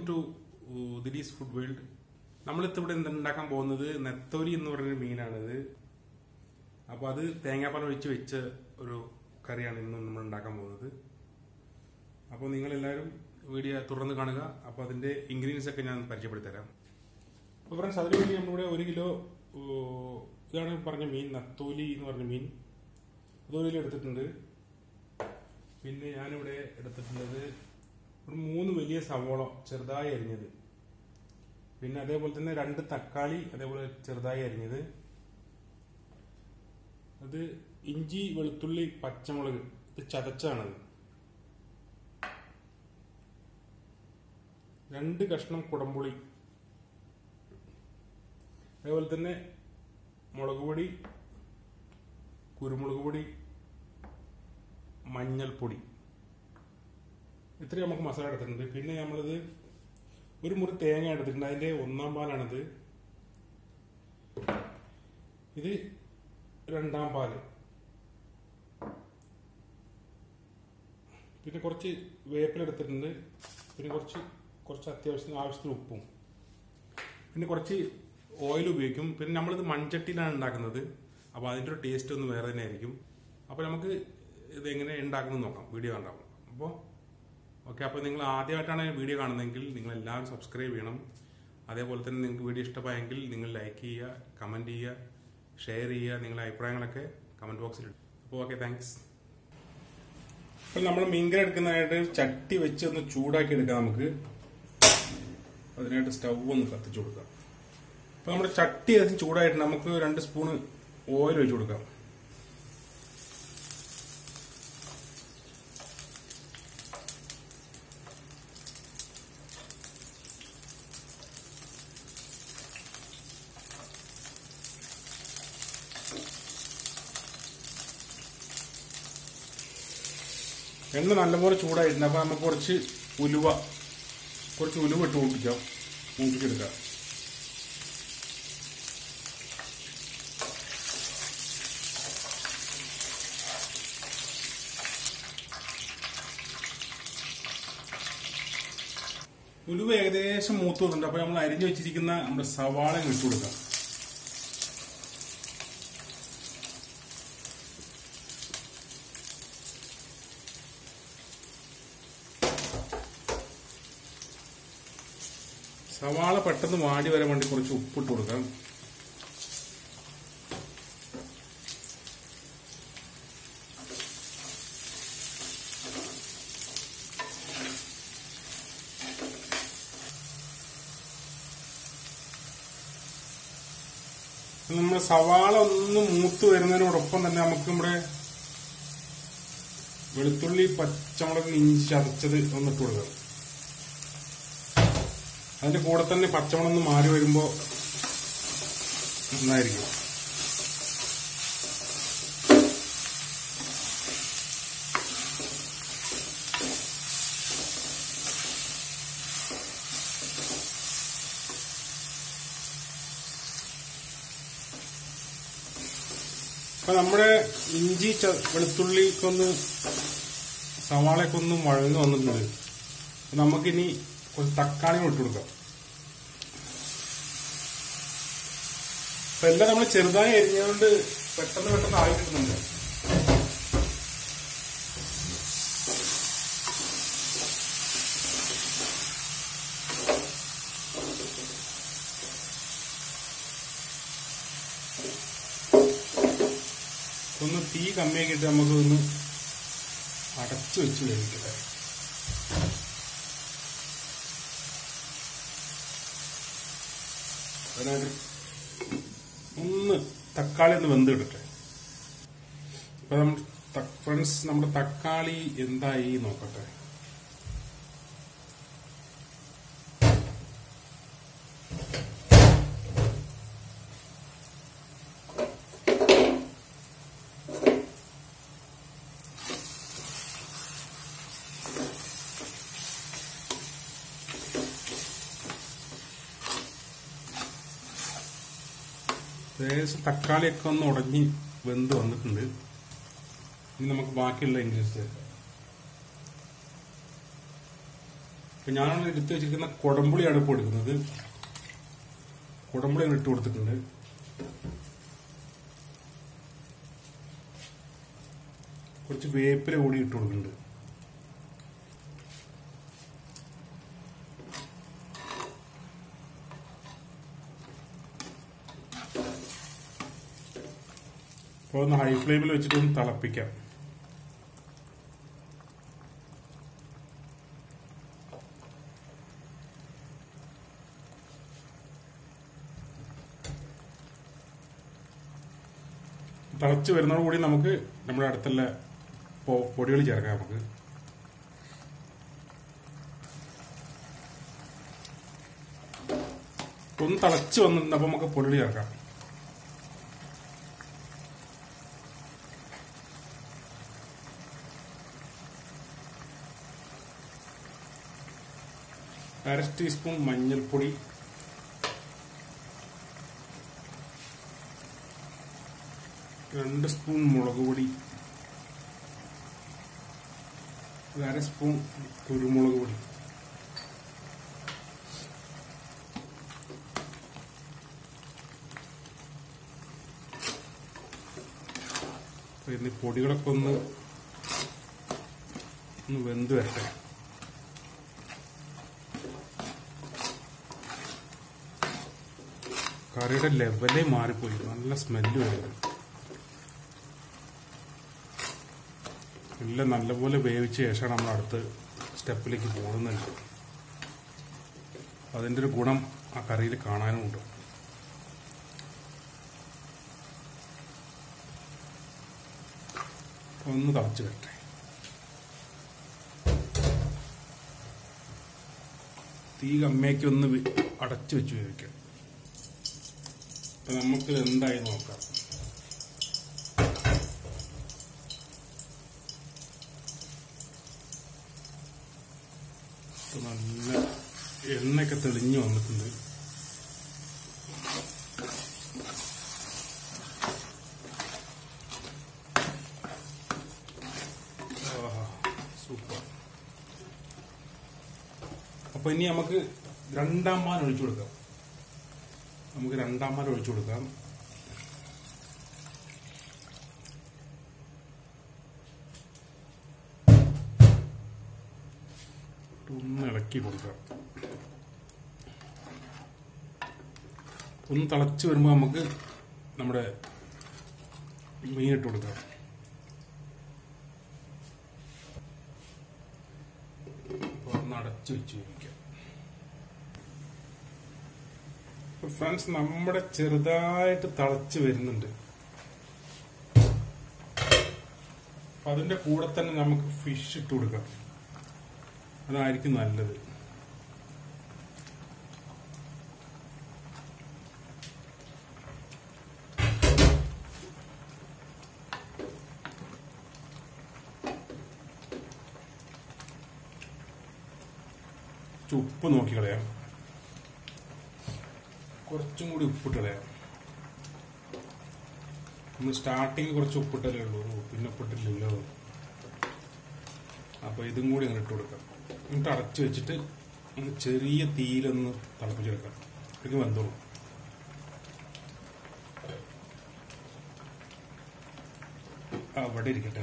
to ദിലീസ് food world നമ്മളിത്ത് ഇവിടെ എന്ത് ഉണ്ടാക്കാൻ പോകുന്നത് നെത്തോലി എന്ന് പറഞ്ഞൊരു മീനാണിത് അപ്പോൾ അത് തേങ്ങാപ്പാൽ ഒഴിച്ച് വെച്ച ഒരു കറിയാണ് ഇന്ന് നമ്മൾ ഉണ്ടാക്കാൻ പോകുന്നത് അപ്പോൾ നിങ്ങളെല്ലാവരും വീഡിയോ തുടർന്ന് കാണുക അപ്പോൾ അതിൻ്റെ ഇൻഗ്രീഡിയൻസ് ഒക്കെ ഞാൻ പരിചയപ്പെടുത്തി തരാം അപ്പോൾ ഫ്രണ്ട്സ് അതിന് വേണ്ടി നമ്മളിവിടെ ഒരു കിലോ ഓ, ഇതാണ് പറഞ്ഞ മീൻ നത്തോലി എന്ന് പറഞ്ഞ മീൻ അത് ഒരു കിലോ എടുത്തിട്ടുണ്ട് പിന്നെ ഞാനിവിടെ എടുത്തിട്ടുള്ളത് ഒരു മൂന്ന് വലിയ സവോള ചെറുതായി അരിഞ്ഞത് പിന്നെ അതേപോലെ തന്നെ രണ്ട് തക്കാളി അതേപോലെ ചെറുതായി അരിഞ്ഞത് അത് ഇഞ്ചി വെളുത്തുള്ളി പച്ചമുളക് ഇത് ചതച്ചാണത് രണ്ട് കഷ്ണം കുടംപുളി അതേപോലെ തന്നെ മുളക് പൊടി കുരുമുളക് പൊടി മഞ്ഞൾപ്പൊടി ഇത്രയും നമുക്ക് മസാല എടുത്തിട്ടുണ്ട് പിന്നെ നമ്മളിത് ഒരു മുറി തേങ്ങ എടുത്തിട്ടുണ്ട് അതിന്റെ ഒന്നാം പാലാണിത് ഇത് രണ്ടാം പാല് പിന്നെ കുറച്ച് വേപ്പില എടുത്തിട്ടുണ്ട് പിന്നെ കുറച്ച് കുറച്ച് അത്യാവശ്യത്തിന് ആവശ്യത്തിന് ഉപ്പും പിന്നെ കുറച്ച് ഓയിൽ ഉപയോഗിക്കും പിന്നെ നമ്മളിത് മൺചട്ടിയിലാണ് ഉണ്ടാക്കുന്നത് അപ്പോൾ അതിൻ്റെ ഒരു ടേസ്റ്റ് ഒന്ന് വേറെ തന്നെ ആയിരിക്കും അപ്പോൾ നമുക്ക് ഇത് എങ്ങനെ ഉണ്ടാക്കുന്നത് നോക്കാം വീഡിയോ കണ്ടാവും അപ്പോൾ ഓക്കെ അപ്പോൾ നിങ്ങൾ ആദ്യമായിട്ടാണ് വീഡിയോ കാണുന്നതെങ്കിൽ നിങ്ങൾ എല്ലാവരും സബ്സ്ക്രൈബ് ചെയ്യണം അതേപോലെ തന്നെ നിങ്ങൾക്ക് വീഡിയോ ഇഷ്ടമായെങ്കിൽ നിങ്ങൾ ലൈക്ക് ചെയ്യുക കമൻറ്റ് ചെയ്യുക ഷെയർ ചെയ്യുക നിങ്ങളുടെ അഭിപ്രായങ്ങളൊക്കെ കമൻറ്റ് ബോക്സിൽ ഇടും അപ്പോൾ ഓക്കെ താങ്ക്സ് അപ്പോൾ നമ്മൾ മീൻകറി എടുക്കുന്നതായിട്ട് ചട്ടി വെച്ച് ഒന്ന് ചൂടാക്കി എടുക്കാം നമുക്ക് അതിനായിട്ട് സ്റ്റൗ ഒന്ന് കത്തിച്ചു കൊടുക്കാം അപ്പോൾ നമ്മുടെ ചട്ടി ഏകദേശം ചൂടായിട്ട് നമുക്ക് രണ്ട് സ്പൂണ് ഓയിൽ ഒഴിച്ചു കൊടുക്കാം എണ്ണ നല്ലപോലെ ചൂടായിട്ടുണ്ട് അപ്പൊ നമുക്ക് കുറച്ച് ഉലുവ കുറച്ച് ഉലുവ ഇട്ട് മൂപ്പിക്കാം മൂപ്പിച്ചെടുക്കാം ഉലുവ ഏകദേശം മൂത്ത് വന്നിട്ടുണ്ട് അപ്പൊ നമ്മൾ അരിഞ്ഞു വെച്ചിരിക്കുന്ന നമ്മുടെ സവാള ഇട്ട് കൊടുക്കാം സവാള പെട്ടെന്ന് വാടി വരാൻ വേണ്ടി കുറച്ച് ഉപ്പിട്ട് കൊടുക്കാം നമ്മുടെ സവാള ഒന്ന് മൂത്ത് വരുന്നതിനോടൊപ്പം തന്നെ നമുക്ക് നമ്മുടെ വെളുത്തുള്ളി പച്ചമുളക് ഇഞ്ചി ചതച്ചത് ഒന്നിട്ട് കൊടുക്കാം അതിന്റെ കൂടെ തന്നെ പച്ചമുളക് ഒന്ന് മാറി വരുമ്പോ നന്നായിരിക്കും അപ്പൊ നമ്മുടെ ഇഞ്ചി ച- വെളുത്തുള്ളിക്കൊന്ന് സവാളയൊക്കെ ഒന്ന് വഴങ്ങി വന്നിട്ടുണ്ട് അപ്പൊ നമുക്കിനി കുറച്ച് തക്കാളി ഇട്ട് കൊടുക്കാം അപ്പൊ എല്ലാം നമ്മൾ ചെറുതായി അരിഞ്ഞുകൊണ്ട് പെട്ടെന്ന് പെട്ടെന്ന് ആയി കിട്ടുന്നുണ്ട് ഒന്ന് തീ കമ്മിയാക്കിയിട്ട് നമുക്ക് ഒന്ന് അടച്ചു വെച്ച് വേവിക്കട്ടെ അതിനായിട്ട് ഒന്ന് തക്കാളി ഒന്ന് വെന്ത് കിടട്ടെ അപ്പൊ നമ്മൾ ഫ്രണ്ട്സ് നമ്മുടെ തക്കാളി എന്തായി നോക്കട്ടെ ഏകദേശം തക്കാളിയൊക്കെ ഒന്ന് ഉടഞ്ഞ് വെന്ത് വന്നിട്ടുണ്ട് ഇനി നമുക്ക് ബാക്കിയുള്ള ഇൻഗ്രീഡിയൻസ് ചേർക്കാം അപ്പൊ ഞാനാണ് എടുത്ത് വെച്ചിരിക്കുന്ന കുടംപുളിയാണ് ഇപ്പോൾ എടുക്കുന്നത് കുടംപുളി അങ്ങ് ഇട്ട് കൊടുത്തിട്ടുണ്ട് കുറച്ച് വേപ്പില കൂടി ഇട്ട് കൊടുക്കുന്നുണ്ട് അപ്പോൾ ഒന്ന് ഹൈ ഫ്ലെയിമിൽ വെച്ചിട്ട് ഒന്ന് തിളപ്പിക്കാം തിളച്ച് വരുന്നതോടുകൂടി നമുക്ക് നമ്മുടെ അടുത്തുള്ള പൊ- പൊടികൾ ചേർക്കാം നമുക്ക് ഒന്ന് തിളച്ച് വന്നിട്ടുണ്ട് അപ്പൊ നമുക്ക് പൊടികൾ ചേർക്കാം അര ടീസ്പൂൺ മഞ്ഞൾപ്പൊടി രണ്ട് സ്പൂൺ മുളക് പൊടി ഒരു അര സ്പൂൺ കുരുമുളക് പൊടി അപ്പൊ ഇന്ന് ഈ പൊടികളൊക്കെ ഒന്ന് ഒന്ന് വെന്ത് വരട്ടെ കറിയുടെ ലെവലേ മാറിപ്പോയി നല്ല സ്മെല്ല് വരുന്നു എല്ലാം നല്ലപോലെ വേവിച്ച ശേഷമാണ് നമ്മൾ അടുത്ത സ്റ്റെപ്പിലേക്ക് പോകുന്നത് അതിൻ്റെ ഒരു ഗുണം ആ കറിയിൽ കാണാനുമുണ്ട് ഒന്ന് തിളച്ച് വരട്ടെ തീ കമ്മിയാക്കി ഒന്ന് വി- അടച്ചു വെച്ച് വേവിക്കാം അപ്പൊ നമുക്ക് എന്തായി നോക്കാം ഇപ്പൊ നല്ല എണ്ണയൊക്കെ തെളിഞ്ഞു വന്നിട്ടുണ്ട് ആഹാ, സൂപ്പർ അപ്പൊ ഇനി നമുക്ക് രണ്ടാം പാൻ ഒഴിച്ചു കൊടുക്കാം നമുക്ക് രണ്ടാം പാൻ ഒഴിച്ചു കൊടുക്കാം ഒന്ന് ഇളക്കി കൊടുക്കാം ഒന്ന് തിളച്ച് വരുമ്പോൾ നമുക്ക് നമ്മുടെ മീനിട്ട് കൊടുക്കാം അപ്പോൾ ഒന്ന് അടച്ചു വെച്ച് വേവിക്കാം ഫ്രണ്ട്സ് നമ്മുടെ ചെറുതായിട്ട് തിളച്ച് വരുന്നുണ്ട് അപ്പൊ അതിന്റെ കൂടെ തന്നെ നമുക്ക് ഫിഷ് ഇട്ട് കൊടുക്കാം അതായിരിക്കും നല്ലത് കുറച്ച് ഉപ്പ് നോക്കി കളയാം കുറച്ചും കൂടി ഉപ്പിട്ട് കളയാം നമ്മൾ സ്റ്റാർട്ടിങ് കുറച്ച് ഉപ്പിട്ടല്ലേ ഉള്ളൂ പിന്നെ ഉപ്പിട്ടില്ലല്ലോ അപ്പൊ ഇതും കൂടി അങ്ങനെ ഇട്ട് കൊടുക്കാം എന്നിട്ട് അടച്ചു വെച്ചിട്ട് ഒന്ന് ചെറിയ തീയിലൊന്ന് തിളപ്പിച്ചെടുക്കാം ഇത് വെന്തോളും ആ, അവിടെ ഇരിക്കട്ടെ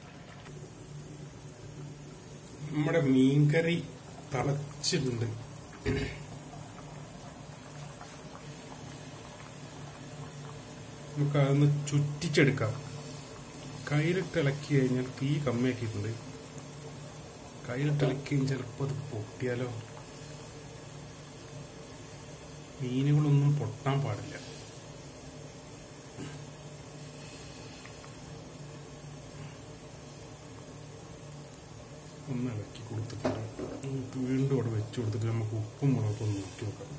നമ്മുടെ മീൻകറി തിളച്ചിട്ടുണ്ട് നമുക്ക് അതൊന്ന് ചുറ്റിച്ചെടുക്കാം കയ്യിലിട്ട് ഇളക്കി കഴിഞ്ഞാൽ തീ കമ്മിയാക്കിയിട്ടുണ്ട് കയ്യിലിട്ട് ഇളക്കി ചിലപ്പോൾ അത് പൊട്ടിയാലോ മീനുകളൊന്നും പൊട്ടാൻ പാടില്ല ഒന്ന് ഇളക്കി കൊടുത്തിട്ടുണ്ട് നമുക്ക് വീണ്ടും അവിടെ വെച്ച് കൊടുത്തിട്ട് നമുക്ക് ഉപ്പും മുളകും ഒന്ന് നോക്കി നോക്കാം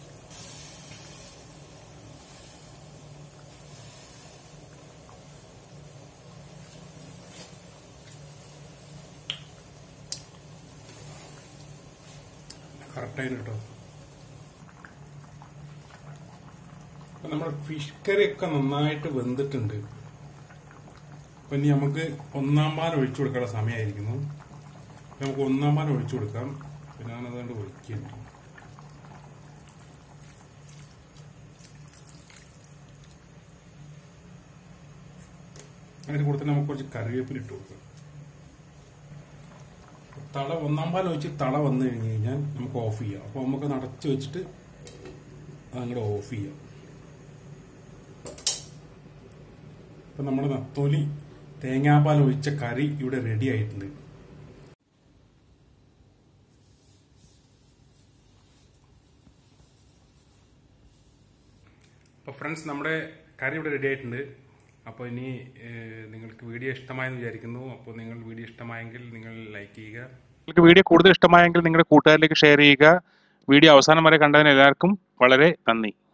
കറക്റ്റായി കേട്ടോ അപ്പൊ നമ്മുടെ ഫിഷ് കറിയൊക്കെ നന്നായിട്ട് വെന്തിട്ടുണ്ട് അപ്പൊ ഇനി നമുക്ക് ഒന്നാം പാൽ ഒഴിച്ചു കൊടുക്കാനുള്ള സമയമായിരിക്കുന്നു അപ്പൊ നമുക്ക് ഒന്നാം പാൽ ഒഴിച്ചു കൊടുക്കാം പിന്നെ ഞാനതുകൊണ്ട് ഒഴിക്കുന്നു അതിന് കൂടെ തന്നെ നമുക്ക് കുറച്ച് കറിവേപ്പില ഇട്ട് കൊടുക്കാം തള ഒന്നാം പാൽ ഒഴിച്ച് തള വന്നു കഴിഞ്ഞ് കഴിഞ്ഞാൽ നമുക്ക് ഓഫ് ചെയ്യാം അപ്പോൾ നമുക്ക് നടച്ച് വെച്ചിട്ട് അതങ്ങോട്ട് ഓഫ് ചെയ്യാം ഇപ്പം നമ്മുടെ നത്തോലി തേങ്ങാപ്പാൽ ഒഴിച്ച കറി ഇവിടെ റെഡി ആയിട്ടുണ്ട് അപ്പോൾ ഫ്രണ്ട്സ് നമ്മുടെ കറി ഇവിടെ റെഡി ആയിട്ടുണ്ട് അപ്പോൾ ഇനി ഏഹ്, നിങ്ങൾക്ക് വീഡിയോ ഇഷ്ടമായെന്ന് വിചാരിക്കുന്നു അപ്പോൾ നിങ്ങൾ വീഡിയോ ഇഷ്ടമായെങ്കിൽ നിങ്ങൾ ലൈക്ക് ചെയ്യുക നിങ്ങൾക്ക് വീഡിയോ കൂടുതൽ ഇഷ്ടമായെങ്കിൽ നിങ്ങളുടെ കൂട്ടുകാരിലേക്ക് ഷെയർ ചെയ്യുക വീഡിയോ അവസാനം വരെ കണ്ടതിന് എല്ലാവർക്കും വളരെ നന്ദി